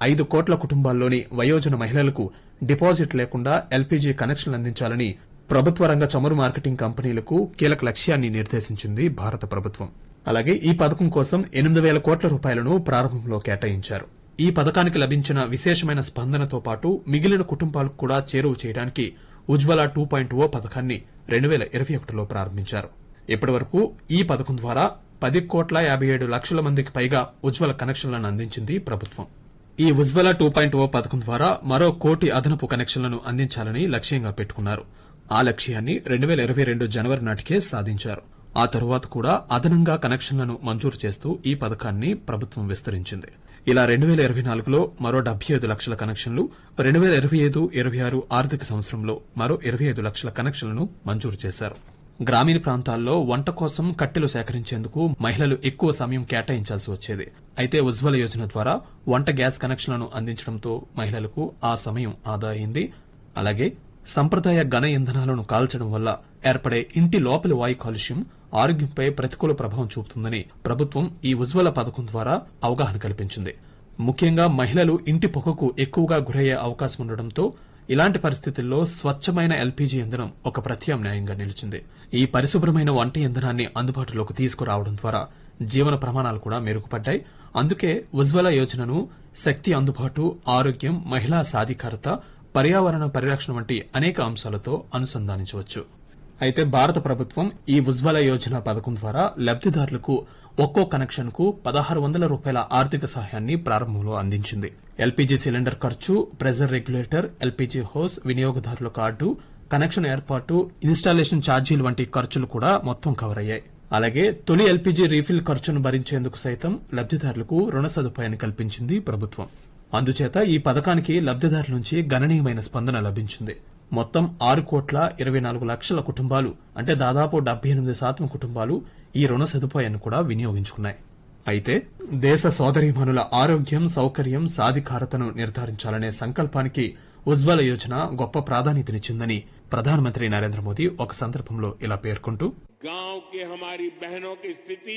ఐదు కోట్ల కుటుంబాల్లోని వయోజన మహిళలకు డిపాజిట్ లేకుండా ఎల్పీజీ కనెక్షన్లు అందించాలని ప్రభుత్వ రంగ చమురు మార్కెటింగ్ కంపెనీలకు కీలక లక్ష్యాన్ని నిర్దేశించింది భారత ప్రభుత్వం అలాగే ఈ పథకం కోసం ఎనిమిది వేల కోట్ల రూపాయలను ప్రారంభంలో కేటాయించారు ఈ పథకానికి లభించిన విశేషమైన స్పందనతో పాటు మిగిలిన కుటుంబాలకు కూడా చేరువ చేయడానికి ఉజ్వల టూ పాయింట్ ఓ పథకాన్ని రెండు వేల ఇరవై ఒకటిలో ప్రారంభించారు ఇప్పటి వరకు ఈ పథకం ద్వారా పది కోట్ల యాభై ఏడు లక్షల మందికి పైగా ఉజ్వల కనెక్షన్లను అందించింది ప్రభుత్వం ఈ ఉజ్వల టూ పాయింట్ ఓ పథకం ద్వారా మరో కోటి అదనపు కనెక్షన్లను అందించాలని లక్ష్యంగా పెట్టుకున్నారు ఆ లక్ష్యాన్ని రెండు వేల ఇరవై రెండు జనవరి నాటికే సాధించారు ఆ తరువాత కూడా అదనంగా కనెక్షన్లను మంజూరు చేస్తూ ఈ పథకాన్ని ప్రభుత్వం విస్తరించింది ఇలా రెండు వేల ఇరవై నాలుగులో మరో డెబ్బై ఐదు లక్షల కనెక్షన్లు రెండు వేల ఇరవై ఐదు ఇరవై ఆరు ఆర్థిక సంవత్సరంలో మరో ఇరవై ఐదు లక్షల కనెక్షన్లను మంజూరు చేశారు గ్రామీణ ప్రాంతాల్లో వంట కోసం కట్టెలు సేకరించేందుకు మహిళలు ఎక్కువ సమయం కేటాయించాల్సి వచ్చేది అయితే ఉజ్వల యోజన ద్వారా వంట గ్యాస్ కనెక్షన్లను అందించడంతో మహిళలకు ఆ సమయం ఆదా అయింది అలాగే సంప్రదాయ ఘన ఇంధనాలను కాల్చడం వల్ల ఏర్పడే ఇంటి లోపలి వాయు కాలుష్యం ఆరోగ్యంపై ప్రతికూల ప్రభావం చూపుతుందని ప్రభుత్వం ఈ ఉజ్వల పథకం ద్వారా అవగాహన కల్పించింది ముఖ్యంగా మహిళలు ఇంటి పొగకు ఎక్కువగా గురయ్యే అవకాశం ఉండడంతో ఇలాంటి పరిస్థితుల్లో స్వచ్ఛమైన ఎల్పీజీ ఇంధనం ఒక ప్రత్యామ్నాయంగా నిలిచింది ఈ పరిశుభ్రమైన వంట ఇంధనాన్ని అందుబాటులోకి తీసుకురావడం ద్వారా జీవన ప్రమాణాలు కూడా మెరుగుపడ్డాయి అందుకే ఉజ్వల యోజనను శక్తి అందుబాటు ఆరోగ్యం మహిళా సాధికారత పర్యావరణ పరిరక్షణ వంటి అనేక అంశాలతో అనుసంధానించవచ్చు అయితే భారత ప్రభుత్వం ఈ ఉజ్వల యోజన పథకం ద్వారా లబ్దిదారులకు ఒక్కో కనెక్షన్ కు పదహారు వందల రూపాయల ఆర్థిక సహాయాన్ని ప్రారంభంలో అందించింది ఎల్పీజీ సిలిండర్ ఖర్చు ప్రెజర్ రెగ్యులేటర్ ఎల్పీజీ హోస్ వినియోగదారుల కార్డు కనెక్షన్ ఏర్పాటు ఇన్స్టాలేషన్ ఛార్జీలు వంటి ఖర్చులు కూడా మొత్తం కవర్ అయ్యాయి అలాగే తొలి ఎల్పీజీ రీఫిల్ ఖర్చును భరించేందుకు సైతం లబ్దిదారులకు రుణ సదుపాయాన్ని కల్పించింది ప్రభుత్వం అందుచేత ఈ పథకానికి లబ్దిదారుల నుంచి గణనీయమైన స్పందన లభించింది మొత్తం ఆరు కోట్ల ఇరవై నాలుగు లక్షల కుటుంబాలు అంటే దాదాపు డెబ్బై ఎనిమిది శాతం కుటుంబాలు ఈ రుణ సదుపాయాన్ని కూడా వినియోగించుకున్నాయి అయితే దేశ సోదరీమణుల ఆరోగ్యం సౌకర్యం సాధికారతను నిర్ధారించాలనే సంకల్పానికి ఉజ్వల యోజన గొప్ప ప్రాధాన్యతనిచ్చిందని ప్రధానమంత్రి నరేంద్ర మోదీ ఒక సందర్భంలో ఇలా పేర్కొంటూ गांव की हमारी बहनों की स्थिति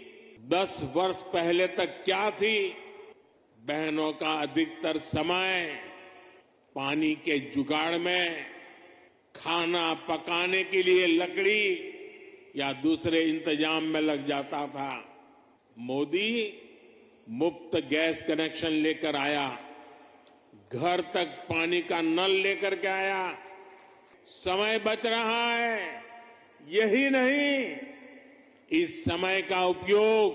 10 वर्ष पहले तक क्या थी बहनों का अधिकतर समय पानी के जुगाड़ में खाना पकाने के लिए लकड़ी या दूसरे इंतजाम में लग जाता था मोदी मुफ्त गैस कनेक्शन लेकर आया घर तक पानी का नल लेकर के आया समय बच रहा है यही नहीं इस समय का उपयोग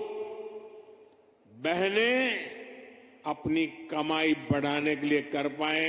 बहनें अपनी कमाई बढ़ाने के लिए कर पाए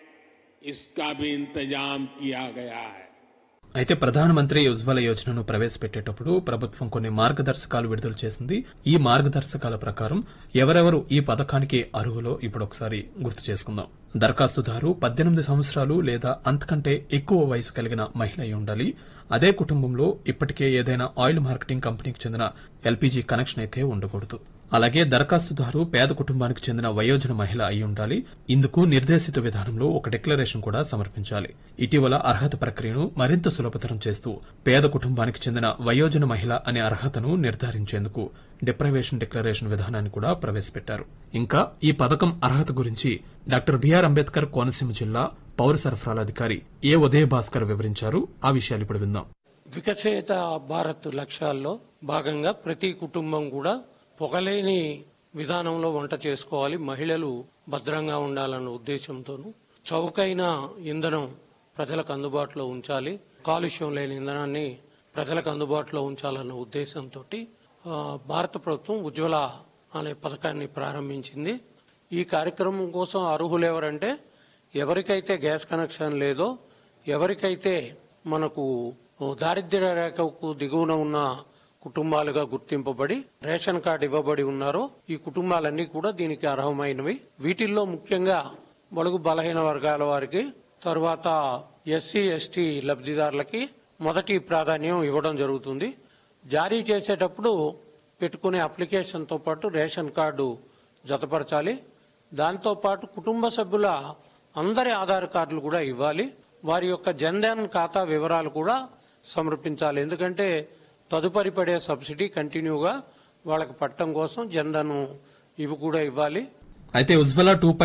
इसका भी इंतजाम किया गया है అయితే ప్రధానమంత్రి ఉజ్వల యోజనను ప్రవేశపెట్టేటప్పుడు ప్రభుత్వం కొన్ని మార్గదర్శకాలు విడుదల చేసింది ఈ మార్గదర్శకాల ప్రకారం ఎవరెవరు ఈ పథకానికి అర్హులో ఇప్పుడు ఒకసారి గుర్తు చేసుకుందాం దరఖాస్తుదారు పద్దెనిమిది సంవత్సరాలు లేదా అంతకంటే ఎక్కువ వయసు కలిగిన మహిళ అయి ఉండాలి అదే కుటుంబంలో ఇప్పటికే ఏదైనా ఆయిల్ మార్కెటింగ్ కంపెనీకి చెందిన ఎల్పీజీ కనెక్షన్ అయితే ఉండకూడదు అలాగే దరఖాస్తుదారు పేద కుటుంబానికి చెందిన వయోజన మహిళ అయి ఉండాలి ఇందుకు నిర్దేశిత విధానంలో ఒక డిక్లరేషన్ కూడా సమర్పించాలి ఇటీవల అర్హత ప్రక్రియను మరింత సులభతరం చేస్తూ పేద కుటుంబానికి చెందిన వయోజన మహిళ అనే అర్హతను నిర్ధారించేందుకు డిప్రైవేషన్ డిక్లరేషన్ విధానాన్ని కూడా ప్రవేశపెట్టారు ఇంకా ఈ పథకం అర్హత గురించి డాక్టర్ బిఆర్ అంబేద్కర్ కోనసీమ జిల్లా పౌర సరఫరాల అధికారి ఏ ఉదయ భాస్కర్ వివరించారు ఆ విషయాలు ఇప్పుడు విందాం వికసిత భారత్ లక్ష్యాల్లో భాగంగా ప్రతి కుటుంబం కూడా పొగలేని విధానంలో వంట చేసుకోవాలి మహిళలు భద్రంగా ఉండాలన్న ఉద్దేశంతోనూ చౌకైన ఇంధనం ప్రజలకు అందుబాటులో ఉంచాలి కాలుష్యం లేని ఇంధనాన్ని ప్రజలకు అందుబాటులో ఉంచాలన్న ఉద్దేశంతో భారత ప్రభుత్వం ఉజ్వల అనే పథకాన్ని ప్రారంభించింది ఈ కార్యక్రమం కోసం అర్హులు ఎవరంటే ఎవరికైతే గ్యాస్ కనెక్షన్ లేదో ఎవరికైతే మనకు దారిద్ర్య రేఖకు దిగువన ఉన్న కుటుంబాలుగా గుర్తింపబడి రేషన్ కార్డు ఇవ్వబడి ఉన్నారో ఈ కుటుంబాలన్నీ కూడా దీనికి అర్హమైనవి వీటిల్లో ముఖ్యంగా బడుగు బలహీన వర్గాల వారికి తర్వాత ఎస్సీ ఎస్టీ లబ్ధిదారులకి మొదటి ప్రాధాన్యం ఇవ్వడం జరుగుతుంది జారీ చేసేటప్పుడు పెట్టుకునే అప్లికేషన్తో పాటు రేషన్ కార్డు జతపరచాలి దాంతో పాటు కుటుంబ సభ్యుల అందరి ఆధార్ కార్డులు కూడా ఇవ్వాలి వారి యొక్క జన్ధన్ ఖాతా వివరాలు కూడా సమర్పించాలి ఎందుకంటే తదుపరి పడే సబ్సిడీ కంటిన్యూగా వాళ్ళకి పట్టడం కోసం జన్ధన్ ఇవి కూడా ఇవ్వాలి అయితే ఉజ్వల టూ